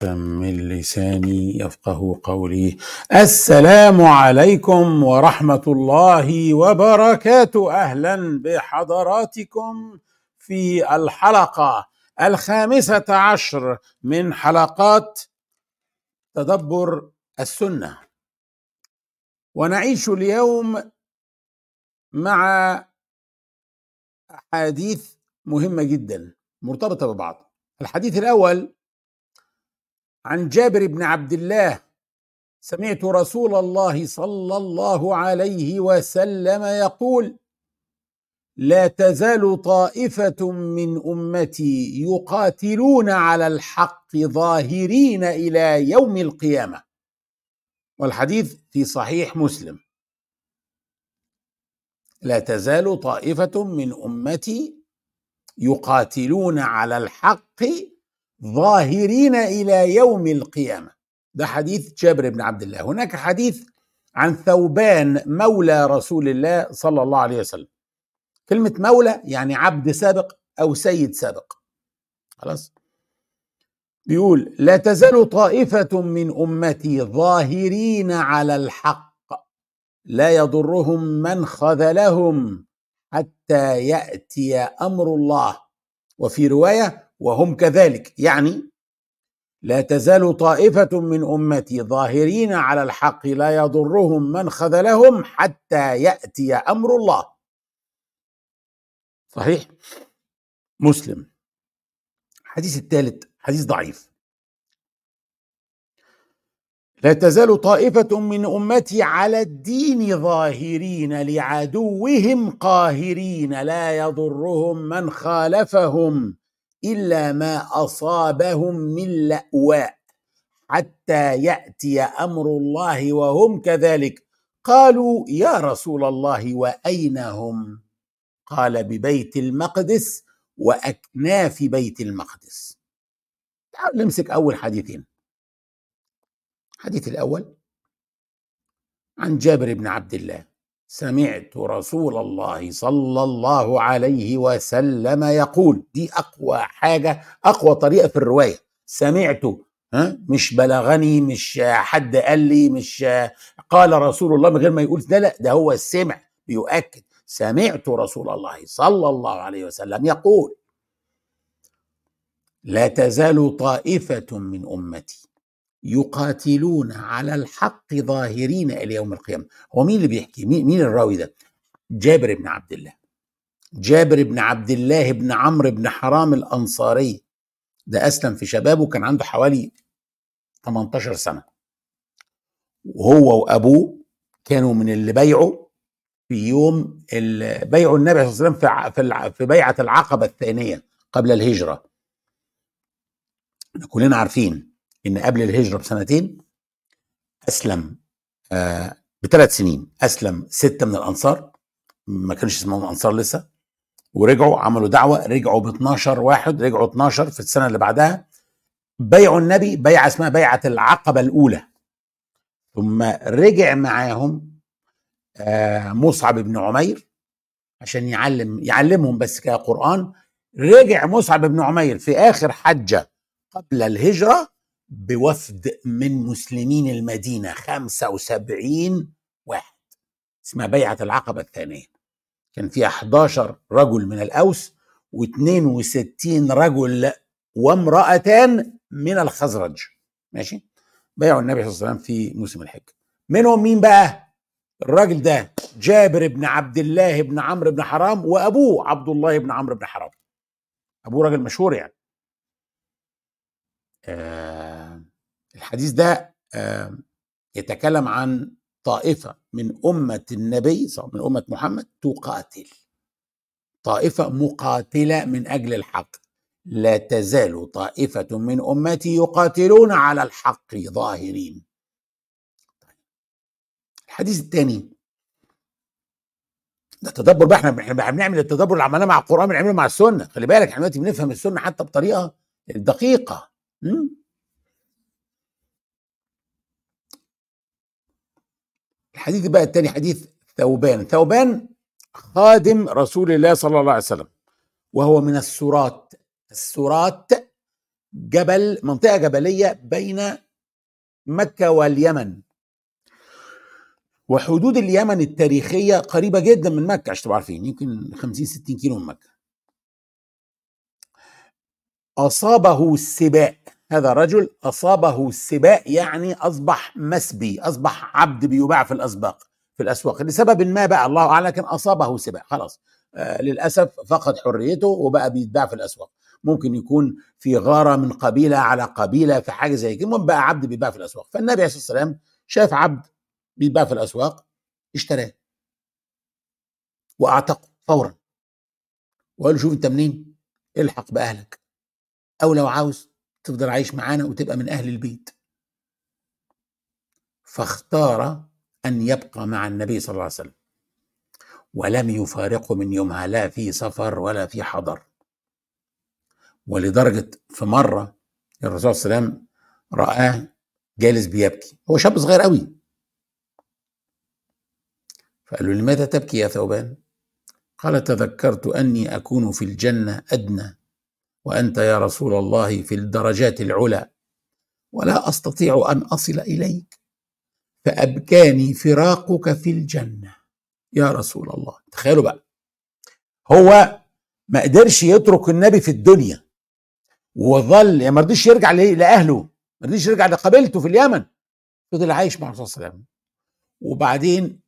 من لساني يفقه قولي السلام عليكم ورحمة الله وبركاته أهلا بحضراتكم في الحلقة الخامسة عشر من حلقات تدبر السنة ونعيش اليوم مع أحاديث مهمة جدا مرتبطة ببعض الحديث الأول عن جابر بن عبد الله سمعت رسول الله صلى الله عليه وسلم يقول لا تزال طائفه من امتي يقاتلون على الحق ظاهرين الى يوم القيامه والحديث في صحيح مسلم لا تزال طائفه من امتي يقاتلون على الحق ظاهرين الى يوم القيامه ده حديث جابر بن عبد الله هناك حديث عن ثوبان مولى رسول الله صلى الله عليه وسلم كلمه مولى يعني عبد سابق او سيد سابق خلاص بيقول لا تزال طائفه من امتي ظاهرين على الحق لا يضرهم من خذلهم حتى ياتي امر الله وفي روايه وهم كذلك يعني لا تزال طائفة من أمتي ظاهرين على الحق لا يضرهم من خذلهم حتى يأتي أمر الله صحيح مسلم الحديث الثالث حديث ضعيف لا تزال طائفة من أمتي على الدين ظاهرين لعدوهم قاهرين لا يضرهم من خالفهم الا ما اصابهم من لاواء حتى ياتي امر الله وهم كذلك قالوا يا رسول الله واين هم قال ببيت المقدس واكناف بيت المقدس تعالوا نمسك اول حديثين الحديث الاول عن جابر بن عبد الله سمعت رسول الله صلى الله عليه وسلم يقول دي اقوى حاجه اقوى طريقه في الروايه سمعته ها مش بلغني مش حد قال لي مش قال رسول الله من غير ما يقول ده لا ده هو سمع بيؤكد سمعت رسول الله صلى الله عليه وسلم يقول لا تزال طائفه من امتي يقاتلون على الحق ظاهرين الى يوم القيامه هو مين اللي بيحكي مين, مين الراوي ده جابر بن عبد الله جابر بن عبد الله بن عمرو بن حرام الانصاري ده اسلم في شبابه كان عنده حوالي 18 سنه وهو وابوه كانوا من اللي بيعوا في يوم بيعوا النبي صلى الله عليه وسلم في في بيعه العقبه الثانيه قبل الهجره كلنا عارفين ان قبل الهجره بسنتين اسلم آه بثلاث سنين اسلم سته من الانصار ما كانش اسمهم انصار لسه ورجعوا عملوا دعوه رجعوا ب 12 واحد رجعوا 12 في السنه اللي بعدها بيعوا النبي بيعه اسمها بيعه العقبه الاولى ثم رجع معاهم آه مصعب بن عمير عشان يعلم يعلمهم بس كقران رجع مصعب بن عمير في اخر حجه قبل الهجره بوفد من مسلمين المدينة 75 واحد اسمها بيعة العقبة الثانية كان فيها 11 رجل من الأوس و62 رجل وامرأتان من الخزرج ماشي بيعوا النبي صلى الله عليه وسلم في موسم الحج منهم مين بقى الراجل ده جابر بن عبد الله بن عمرو بن حرام وابوه عبد الله بن عمرو بن حرام ابوه راجل مشهور يعني آه الحديث ده آه يتكلم عن طائفة من أمة النبي من أمة محمد تقاتل طائفة مقاتلة من أجل الحق لا تزال طائفة من أمتي يقاتلون على الحق ظاهرين الحديث الثاني ده تدبر بقى احنا احنا بنعمل التدبر اللي عملناه مع القران بنعمله مع السنه خلي بالك احنا دلوقتي بنفهم السنه حتى بطريقه دقيقه الحديث بقى الثاني حديث ثوبان ثوبان خادم رسول الله صلى الله عليه وسلم وهو من السرات السرات جبل منطقه جبليه بين مكه واليمن وحدود اليمن التاريخيه قريبه جدا من مكه عشان تبقوا عارفين يمكن 50 60 كيلو من مكه اصابه السباء هذا رجل اصابه السباء يعني اصبح مسبي اصبح عبد بيباع في الاسواق في الاسواق لسبب ما بقى الله اعلم لكن اصابه سباء خلاص آه للاسف فقد حريته وبقى بيتباع في الاسواق ممكن يكون في غاره من قبيله على قبيله في حاجه زي كده المهم بقى عبد بيتباع في الاسواق فالنبي عليه الصلاه والسلام شاف عبد بيتباع في الاسواق اشتراه واعتقه فورا وقال له شوف انت منين الحق باهلك او لو عاوز تفضل عايش معانا وتبقى من اهل البيت فاختار ان يبقى مع النبي صلى الله عليه وسلم ولم يفارقه من يومها لا في سفر ولا في حضر ولدرجه في مره الرسول صلى الله عليه وسلم رآه جالس بيبكي هو شاب صغير قوي فقال له لماذا تبكي يا ثوبان قال تذكرت أني أكون في الجنة أدنى وأنت يا رسول الله في الدرجات العلى ولا أستطيع أن أصل إليك فأبكاني فراقك في الجنة يا رسول الله تخيلوا بقى هو ما قدرش يترك النبي في الدنيا وظل يعني ما رضيش يرجع لاهله ما رضيش يرجع لقبيلته في اليمن فضل عايش مع الرسول صلى الله عليه وسلم وبعدين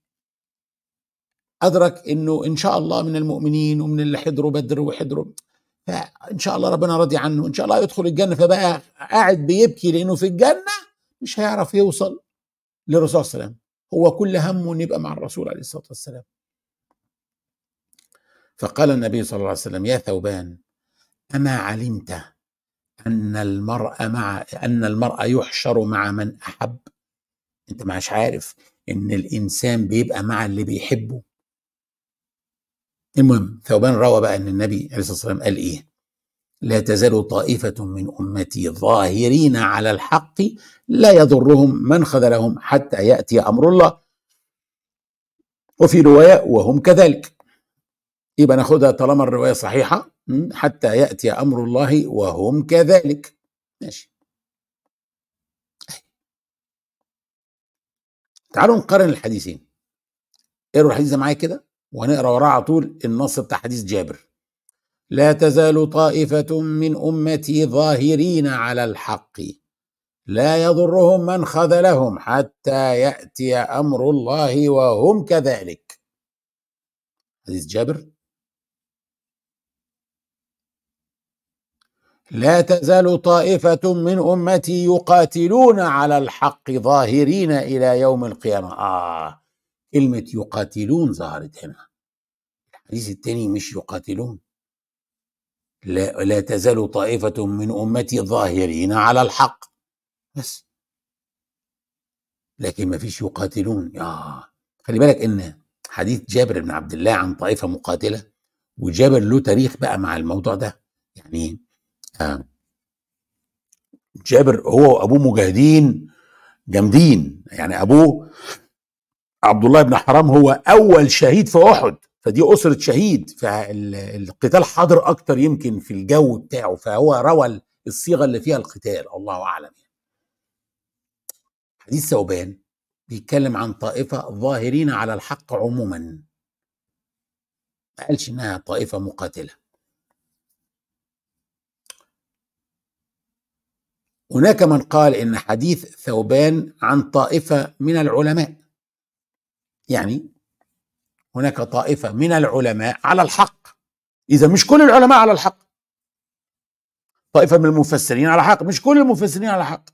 ادرك انه ان شاء الله من المؤمنين ومن اللي حضروا بدر وحضروا فان شاء الله ربنا راضي عنه ان شاء الله يدخل الجنه فبقى قاعد بيبكي لانه في الجنه مش هيعرف يوصل للرسول صلى الله عليه وسلم هو كل همه ان يبقى مع الرسول عليه الصلاه والسلام فقال النبي صلى الله عليه وسلم يا ثوبان اما علمت ان المرء مع ان المرء يحشر مع من احب انت مش عارف ان الانسان بيبقى مع اللي بيحبه المهم ثوبان روى بقى ان النبي عليه الصلاه والسلام قال ايه لا تزال طائفة من أمتي ظاهرين على الحق لا يضرهم من خذلهم حتى يأتي أمر الله وفي رواية وهم كذلك يبقى ناخدها طالما الرواية صحيحة حتى يأتي أمر الله وهم كذلك ماشي تعالوا نقارن الحديثين اقروا الحديث ده معايا كده وهنقرا وراه على طول النص بتاع حديث جابر لا تزال طائفة من أمتي ظاهرين على الحق لا يضرهم من خذلهم حتى يأتي أمر الله وهم كذلك حديث جابر لا تزال طائفة من أمتي يقاتلون على الحق ظاهرين إلى يوم القيامة آه كلمة يقاتلون ظهرت هنا الحديث الثاني مش يقاتلون لا, لا تزال طائفة من أمتي ظاهرين على الحق بس لكن ما فيش يقاتلون يا خلي بالك ان حديث جابر بن عبد الله عن طائفة مقاتلة وجابر له تاريخ بقى مع الموضوع ده يعني آه جابر هو وابوه مجاهدين جامدين يعني ابوه عبد الله بن حرام هو اول شهيد في احد فدي اسره شهيد فالقتال حاضر اكتر يمكن في الجو بتاعه فهو روى الصيغه اللي فيها القتال الله اعلم حديث ثوبان بيتكلم عن طائفه ظاهرين على الحق عموما ما قالش انها طائفه مقاتله هناك من قال ان حديث ثوبان عن طائفه من العلماء يعني هناك طائفه من العلماء على الحق اذا مش كل العلماء على الحق طائفه من المفسرين على حق مش كل المفسرين على حق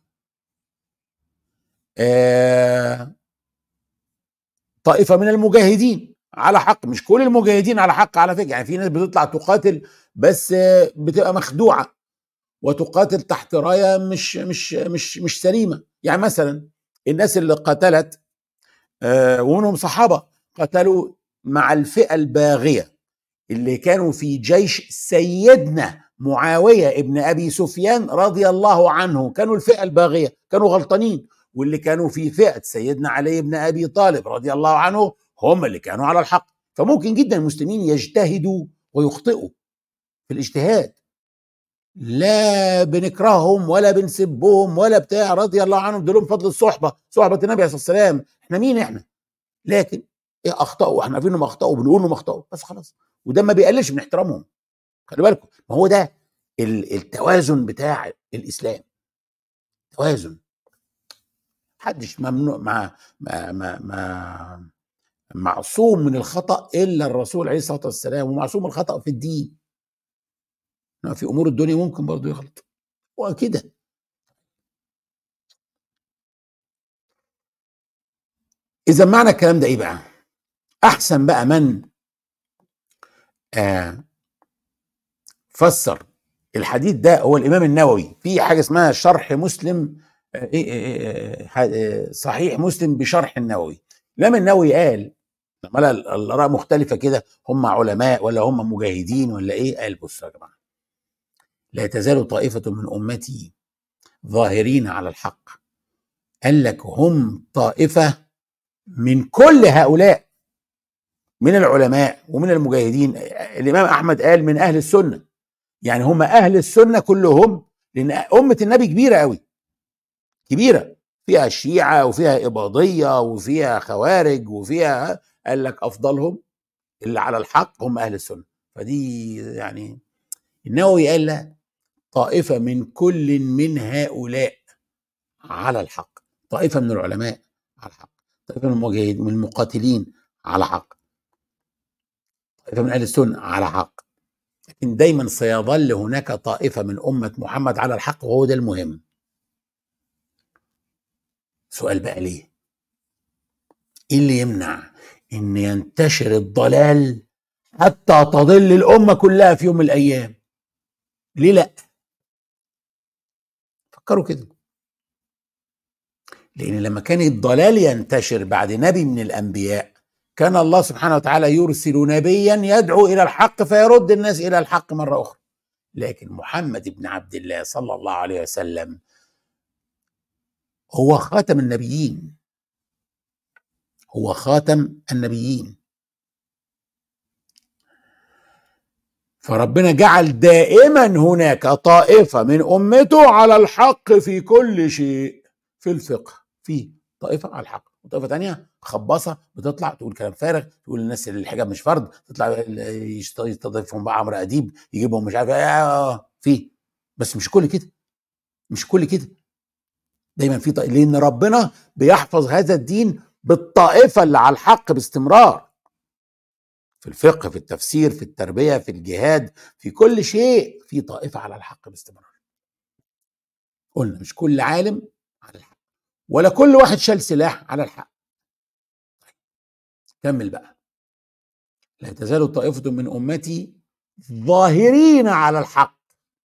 آه طائفه من المجاهدين على حق مش كل المجاهدين على حق على فكره يعني في ناس بتطلع تقاتل بس بتبقى مخدوعه وتقاتل تحت رايه مش مش مش مش سليمه يعني مثلا الناس اللي قتلت آه ومنهم صحابه قتلوا مع الفئه الباغيه اللي كانوا في جيش سيدنا معاويه ابن ابي سفيان رضي الله عنه كانوا الفئه الباغيه كانوا غلطانين واللي كانوا في فئه سيدنا علي بن ابي طالب رضي الله عنه هم اللي كانوا على الحق فممكن جدا المسلمين يجتهدوا ويخطئوا في الاجتهاد لا بنكرههم ولا بنسبهم ولا بتاع رضي الله عنهم دول فضل الصحبه صحبه النبي عليه الصلاه والسلام احنا مين احنا لكن ايه اخطاوا احنا عارفين انهم اخطاوا بنقول انهم اخطاوا بس خلاص وده ما بيقللش من احترامهم خلي بالكم ما هو ده التوازن بتاع الاسلام توازن محدش ممنوع مع ما ما ما معصوم من الخطا الا الرسول عليه الصلاه والسلام ومعصوم من الخطا في الدين في امور الدنيا ممكن برضه يغلط وكده اذا معنى الكلام ده ايه بقى احسن بقى من آه فسر الحديث ده هو الامام النووي في حاجه اسمها شرح مسلم آه، إيه، إيه، إيه، صحيح مسلم بشرح النووي الامام النووي قال لما الاراء مختلفه كده هم علماء ولا هم مجاهدين ولا ايه قال بصوا يا جماعه لا تزال طائفه من امتي ظاهرين على الحق قال لك هم طائفه من كل هؤلاء من العلماء ومن المجاهدين الامام احمد قال من اهل السنه يعني هم اهل السنه كلهم لان امه النبي كبيره قوي كبيره فيها الشيعه وفيها اباضيه وفيها خوارج وفيها قال لك افضلهم اللي على الحق هم اهل السنه فدي يعني النووي قال لا طائفه من كل من هؤلاء على الحق طائفه من العلماء على الحق طائفه من المجاهدين من المقاتلين على حق طائفه من اهل السنه على حق لكن دايما سيظل هناك طائفه من امه محمد على الحق وهو ده المهم سؤال بقى ليه ايه اللي يمنع ان ينتشر الضلال حتى تضل الامه كلها في يوم من الايام ليه لا فكروا كده لان لما كان الضلال ينتشر بعد نبي من الانبياء كان الله سبحانه وتعالى يرسل نبيا يدعو الى الحق فيرد الناس الى الحق مره اخرى لكن محمد بن عبد الله صلى الله عليه وسلم هو خاتم النبيين هو خاتم النبيين فربنا جعل دائما هناك طائفة من أمته على الحق في كل شيء في الفقه في طائفة على الحق وطائفة تانية خباصة بتطلع تقول كلام فارغ تقول للناس اللي الحجاب مش فرض تطلع يستضيفهم بقى عمرو أديب يجيبهم مش عارف ايه في بس مش كل كده مش كل كده دايما في طائفة لأن ربنا بيحفظ هذا الدين بالطائفة اللي على الحق باستمرار في الفقه في التفسير في التربية في الجهاد في كل شيء في طائفة على الحق باستمرار قلنا مش كل عالم على الحق ولا كل واحد شال سلاح على الحق كمل بقى لا تزال طائفة من أمتي ظاهرين على الحق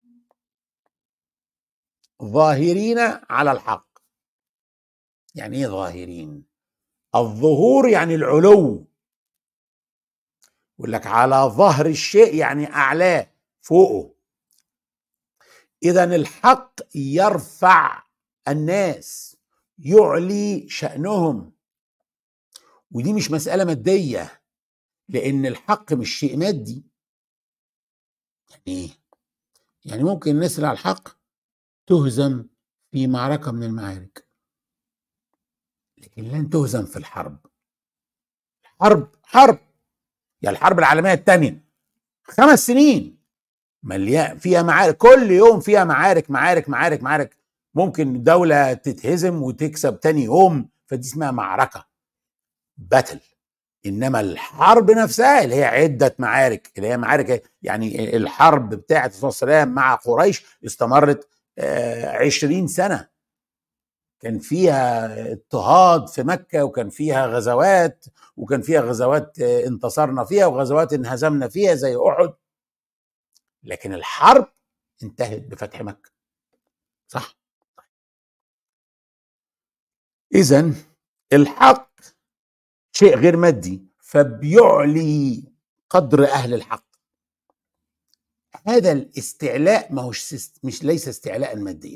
ظاهرين على الحق يعني ايه ظاهرين الظهور يعني العلو يقول لك على ظهر الشيء يعني اعلاه فوقه اذا الحق يرفع الناس يعلي شانهم ودي مش مساله ماديه لان الحق مش شيء مادي يعني ايه يعني ممكن الناس اللي على الحق تهزم في معركه من المعارك لكن لن تهزم في الحرب حرب حرب يعني الحرب العالميه الثانيه خمس سنين مليان فيها معارك كل يوم فيها معارك معارك معارك معارك ممكن دولة تتهزم وتكسب تاني يوم فدي اسمها معركة باتل انما الحرب نفسها اللي هي عدة معارك اللي هي معارك يعني الحرب بتاعة الرسول صلى الله عليه وسلم مع قريش استمرت آه، عشرين سنة كان فيها اضطهاد في مكة وكان فيها غزوات وكان فيها غزوات آه، انتصرنا فيها وغزوات انهزمنا فيها زي أحد لكن الحرب انتهت بفتح مكة صح إذا الحق شيء غير مادي فبيعلي قدر أهل الحق هذا الاستعلاء ما هوش مش ليس استعلاء ماديا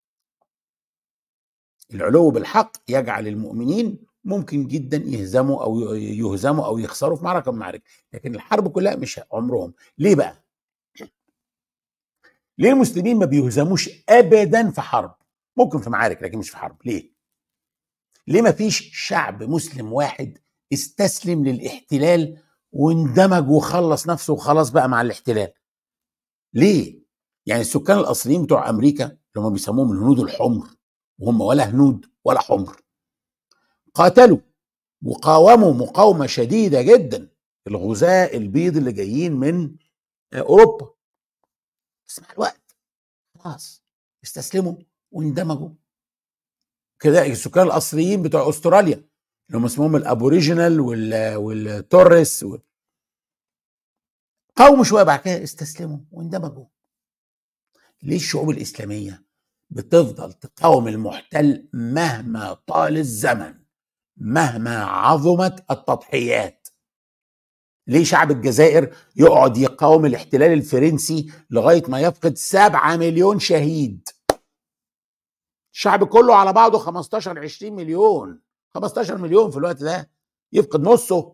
العلو بالحق يجعل المؤمنين ممكن جدا يهزموا او يهزموا او يخسروا في معركه من المعارك لكن الحرب كلها مش عمرهم ليه بقى ليه المسلمين ما بيهزموش ابدا في حرب ممكن في معارك لكن مش في حرب ليه ليه ما فيش شعب مسلم واحد استسلم للاحتلال واندمج وخلص نفسه وخلاص بقى مع الاحتلال ليه يعني السكان الاصليين بتوع امريكا اللي هم بيسموهم الهنود الحمر وهم ولا هنود ولا حمر قاتلوا وقاوموا مقاومه شديده جدا الغزاة البيض اللي جايين من اوروبا بس مع الوقت خلاص استسلموا واندمجوا كده السكان الاصليين بتوع استراليا اللي هم اسمهم الابوريجينال والتورس و... قاوموا شويه بعد كده استسلموا واندمجوا ليه الشعوب الاسلاميه بتفضل تقاوم المحتل مهما طال الزمن مهما عظمت التضحيات ليه شعب الجزائر يقعد يقاوم الاحتلال الفرنسي لغايه ما يفقد سبعة مليون شهيد الشعب كله على بعضه 15 20 مليون 15 مليون في الوقت ده يفقد نصه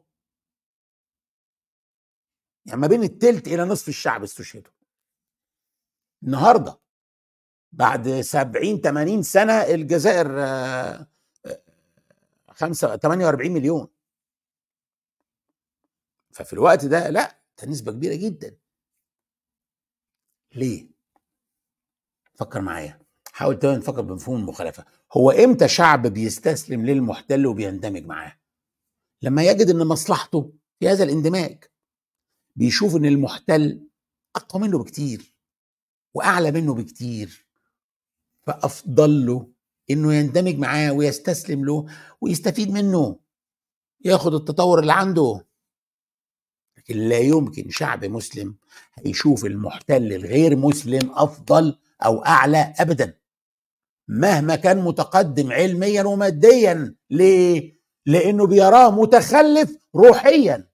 يعني ما بين التلت الى نصف الشعب استشهدوا النهارده بعد 70 80 سنه الجزائر 5 48 مليون ففي الوقت ده لا ده نسبه كبيره جدا ليه فكر معايا حاول تاني نفكر بمفهوم المخالفه هو امتى شعب بيستسلم للمحتل وبيندمج معاه لما يجد ان مصلحته في هذا الاندماج بيشوف ان المحتل اقوى منه بكتير واعلى منه بكتير فافضل له انه يندمج معاه ويستسلم له ويستفيد منه ياخد التطور اللي عنده لكن لا يمكن شعب مسلم هيشوف المحتل الغير مسلم افضل او اعلى ابدا مهما كان متقدم علميا وماديا ليه لانه بيراه متخلف روحيا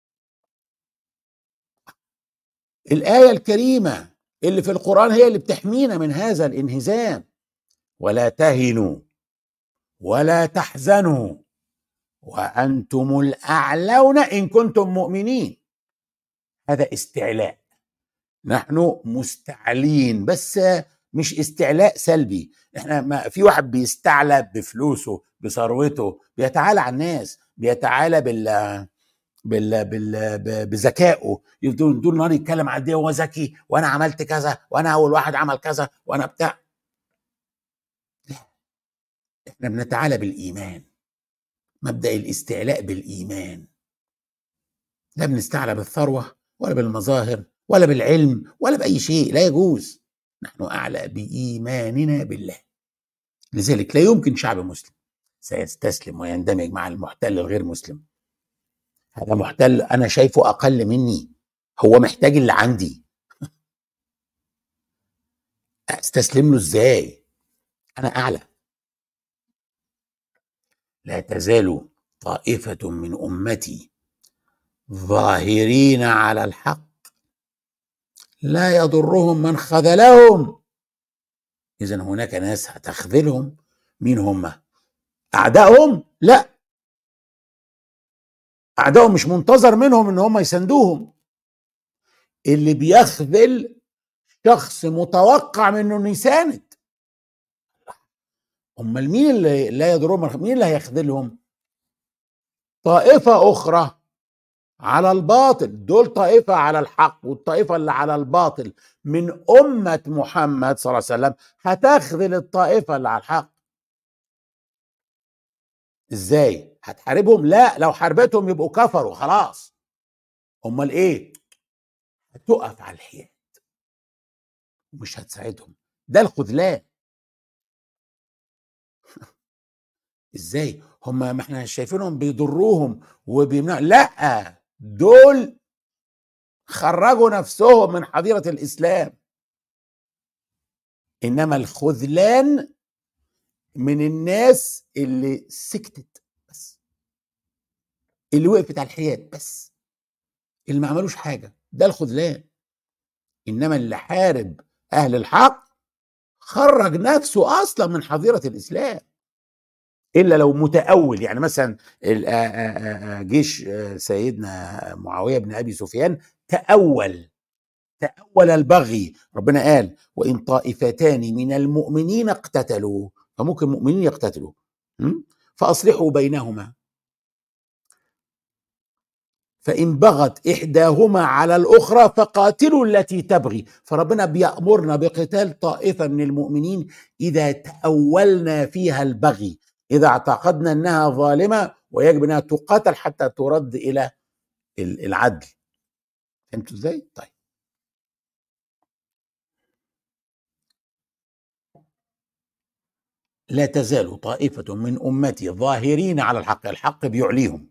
الايه الكريمه اللي في القران هي اللي بتحمينا من هذا الانهزام ولا تهنوا ولا تحزنوا وانتم الاعلون ان كنتم مؤمنين هذا استعلاء نحن مستعلين بس مش استعلاء سلبي احنا ما في واحد بيستعلى بفلوسه بثروته بيتعالى على الناس بيتعالى بال بال بال بذكائه يفضل دول نهار يتكلم على دي هو ذكي وانا عملت كذا وانا اول واحد عمل كذا وانا بتاع لا احنا بنتعالى بالايمان مبدا الاستعلاء بالايمان لا بنستعلى بالثروه ولا بالمظاهر ولا بالعلم ولا باي شيء لا يجوز نحن اعلى بايماننا بالله لذلك لا يمكن شعب مسلم سيستسلم ويندمج مع المحتل الغير مسلم هذا محتل انا شايفه اقل مني هو محتاج اللي عندي استسلم له ازاي انا اعلى لا تزال طائفه من امتي ظاهرين على الحق لا يضرهم من خذلهم اذا هناك ناس هتخذلهم مين هم اعدائهم لا اعدائهم مش منتظر منهم ان هم يساندوهم اللي بيخذل شخص متوقع منه انه يساند امال مين اللي لا يضرهم مين اللي هيخذلهم طائفه اخرى على الباطل دول طائفة على الحق والطائفة اللي على الباطل من أمة محمد صلى الله عليه وسلم هتخذل الطائفة اللي على الحق ازاي هتحاربهم لا لو حاربتهم يبقوا كفروا خلاص امال ايه هتقف على الحياد ومش هتساعدهم ده الخذلان ازاي هم ما احنا شايفينهم بيضروهم وبيمنعوا لا دول خرجوا نفسهم من حظيرة الإسلام إنما الخذلان من الناس اللي سكتت بس اللي وقفت على الحياد بس اللي ما عملوش حاجة ده الخذلان إنما اللي حارب أهل الحق خرج نفسه أصلا من حظيرة الإسلام الا لو متاول يعني مثلا جيش سيدنا معاويه بن ابي سفيان تاول تأول البغي ربنا قال وإن طائفتان من المؤمنين اقتتلوا فممكن المؤمنين يقتتلوا فأصلحوا بينهما فإن بغت إحداهما على الأخرى فقاتلوا التي تبغي فربنا بيأمرنا بقتال طائفة من المؤمنين إذا تأولنا فيها البغي إذا اعتقدنا أنها ظالمة ويجب أنها تقاتل حتى ترد إلى العدل فهمتوا إزاي؟ طيب لا تزال طائفة من أمتي ظاهرين على الحق الحق بيعليهم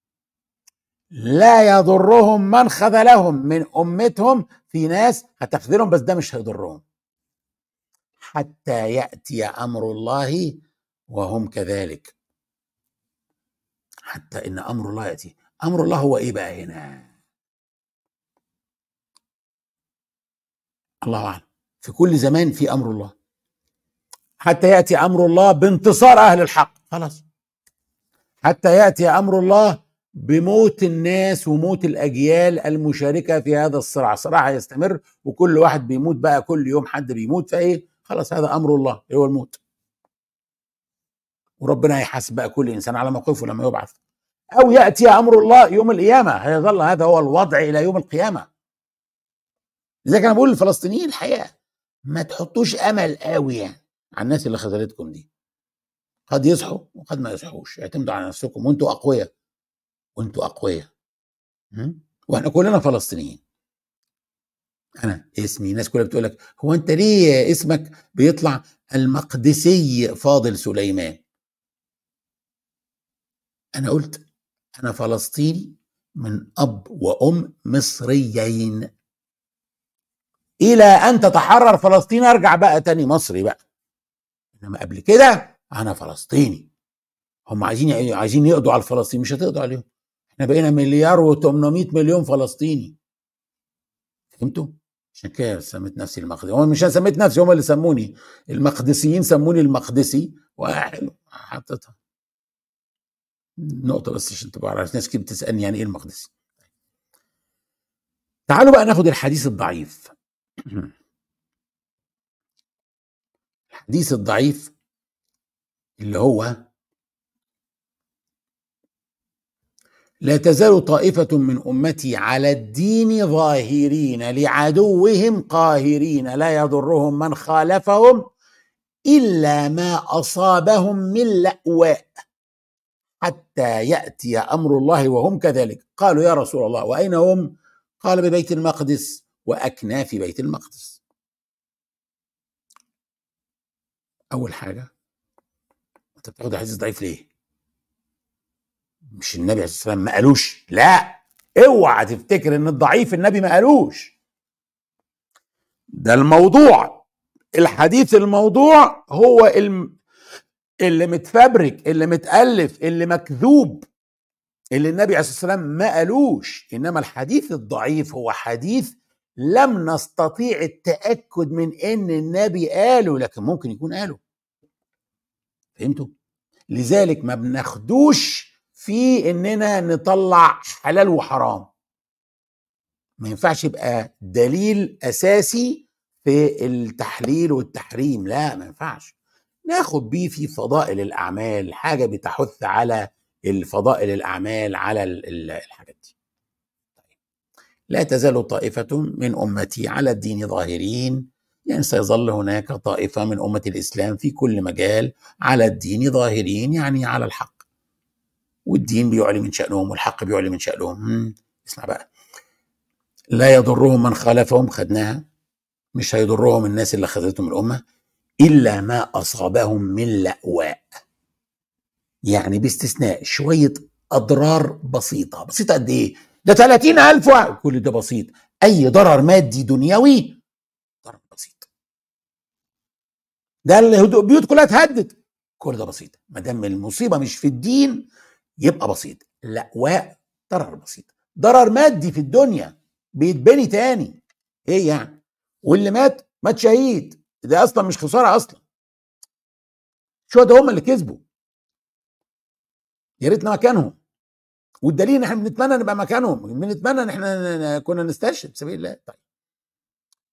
لا يضرهم من خذلهم من أمتهم في ناس هتخذلهم بس ده مش هيضرهم حتى يأتي أمر الله وهم كذلك حتى إن أمر الله يأتي أمر الله هو إيه بقى هنا الله أعلم في كل زمان في أمر الله حتى يأتي أمر الله بانتصار أهل الحق خلاص حتى يأتي أمر الله بموت الناس وموت الاجيال المشاركه في هذا الصراع، صراع هيستمر وكل واحد بيموت بقى كل يوم حد بيموت فايه؟ خلاص هذا امر الله هو الموت. وربنا هيحاسب بقى كل انسان على موقفه لما يبعث. او ياتي امر الله يوم القيامه، هيظل هذا هو الوضع الى يوم القيامه. لذلك انا بقول للفلسطينيين الحقيقه ما تحطوش امل قوي يعني على الناس اللي خذلتكم دي. قد يصحوا وقد ما يصحوش، اعتمدوا على نفسكم وانتوا اقوياء. وانتوا اقوياء واحنا كلنا فلسطينيين انا اسمي ناس كلها بتقول لك هو انت ليه اسمك بيطلع المقدسي فاضل سليمان انا قلت انا فلسطيني من اب وام مصريين الى ان تتحرر فلسطين ارجع بقى تاني مصري بقى انما قبل كده انا فلسطيني هم عايزين عايزين يقضوا على الفلسطين مش هتقضوا عليهم احنا بقينا مليار و800 مليون فلسطيني فهمتوا؟ عشان كده سميت نفسي المقدسي هو مش انا سميت نفسي هم اللي سموني المقدسيين سموني المقدسي وحلو حطيتها نقطة بس عشان تبقى عارف ناس كتير بتسألني يعني ايه المقدسي تعالوا بقى ناخد الحديث الضعيف الحديث الضعيف اللي هو لا تزال طائفة من أمتي على الدين ظاهرين لعدوهم قاهرين لا يضرهم من خالفهم إلا ما أصابهم من لأواء حتى يأتي أمر الله وهم كذلك قالوا يا رسول الله وأين هم قال ببيت المقدس وأكناف بيت المقدس أول حاجة أنت بتاخد حديث ضعيف ليه؟ مش النبي عليه الصلاه والسلام ما قالوش لا اوعى تفتكر ان الضعيف النبي ما قالوش ده الموضوع الحديث الموضوع هو الم... اللي متفبرك اللي متألف اللي مكذوب اللي النبي عليه الصلاه والسلام ما قالوش انما الحديث الضعيف هو حديث لم نستطيع التاكد من ان النبي قاله لكن ممكن يكون قاله فهمتوا لذلك ما بناخدوش في اننا نطلع حلال وحرام ما ينفعش يبقى دليل اساسي في التحليل والتحريم لا ما ينفعش ناخد بيه في فضائل الاعمال حاجه بتحث على الفضائل الاعمال على الحاجات دي طيب. لا تزال طائفه من امتي على الدين ظاهرين يعني سيظل هناك طائفه من امه الاسلام في كل مجال على الدين ظاهرين يعني على الحق والدين بيعلي من شأنهم والحق بيعلي من شأنهم اسمع بقى لا يضرهم من خالفهم خدناها مش هيضرهم الناس اللي خذتهم الأمة إلا ما أصابهم من لأواء يعني باستثناء شوية أضرار بسيطة بسيطة قد إيه ده 30 ألف كل ده بسيط أي ضرر مادي دنيوي ضرر بسيط ده البيوت كلها اتهدد كل ده بسيط ما دام المصيبة مش في الدين يبقى بسيط لا ضرر بسيط ضرر مادي في الدنيا بيتبني تاني ايه يعني واللي مات مات شهيد ده اصلا مش خساره اصلا شو ده هم اللي كسبوا يا ريتنا مكانهم والدليل ان احنا بنتمنى نبقى مكانهم بنتمنى ان احنا كنا نستشهد في سبيل الله طيب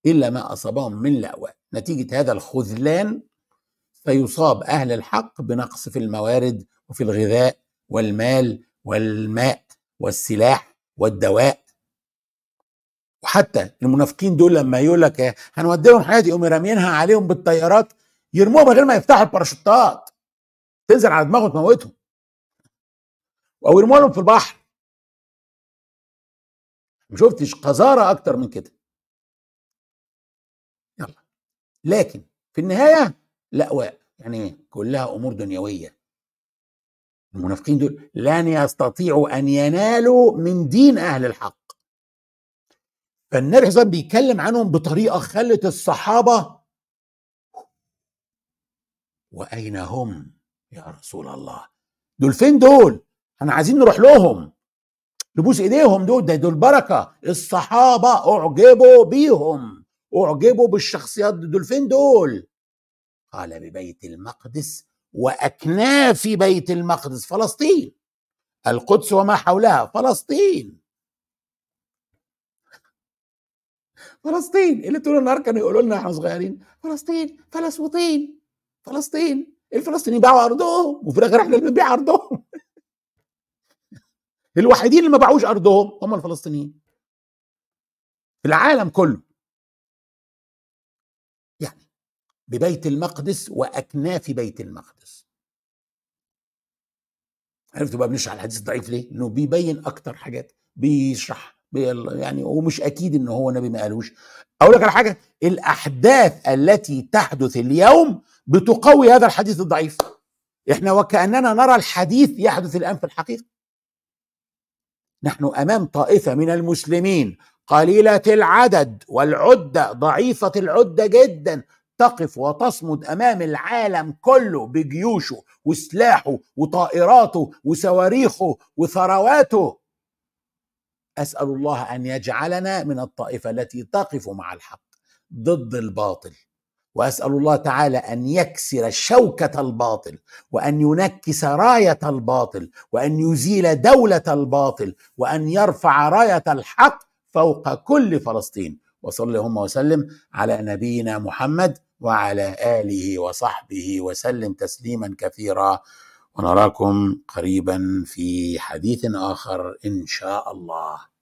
إلا ما أصابهم من لأواء نتيجة هذا الخذلان فيصاب أهل الحق بنقص في الموارد وفي الغذاء والمال والماء والسلاح والدواء وحتى المنافقين دول لما يقول لك هنودي لهم حاجات يقوموا رامينها عليهم بالطيارات يرموها من غير ما يفتحوا الباراشوتات تنزل على دماغهم تموتهم او يرموها لهم في البحر ما شفتش قذاره اكتر من كده يلا لكن في النهايه لأواء يعني ايه كلها امور دنيويه المنافقين دول لن يستطيعوا ان ينالوا من دين اهل الحق فالنبي صلى بيتكلم عنهم بطريقه خلت الصحابه واين هم يا رسول الله دول فين دول احنا عايزين نروح لهم نبوس ايديهم دول ده دول بركه الصحابه اعجبوا بيهم اعجبوا بالشخصيات دول فين دول قال ببيت المقدس واكناف بيت المقدس فلسطين القدس وما حولها فلسطين فلسطين اللي طول النهار كانوا يقولوا لنا احنا صغيرين فلسطين فلسطين فلسطين الفلسطينيين باعوا ارضهم وفي الاخر احنا اللي بنبيع ارضهم الوحيدين اللي ما باعوش ارضهم هم الفلسطينيين في العالم كله يعني ببيت المقدس واكناف بيت المقدس عرفتوا بقى بنشرح الحديث الضعيف ليه؟ انه بيبين اكتر حاجات بيشرح يعني ومش اكيد ان هو نبي ما قالوش اقول لك على حاجه الاحداث التي تحدث اليوم بتقوي هذا الحديث الضعيف احنا وكاننا نرى الحديث يحدث الان في الحقيقه نحن امام طائفه من المسلمين قليله العدد والعده ضعيفه العده جدا تقف وتصمد امام العالم كله بجيوشه وسلاحه وطائراته وصواريخه وثرواته اسال الله ان يجعلنا من الطائفه التي تقف مع الحق ضد الباطل واسال الله تعالى ان يكسر شوكه الباطل وان ينكس رايه الباطل وان يزيل دوله الباطل وان يرفع رايه الحق فوق كل فلسطين وصلى اللهم وسلم على نبينا محمد وعلى اله وصحبه وسلم تسليما كثيرا ونراكم قريبا في حديث اخر ان شاء الله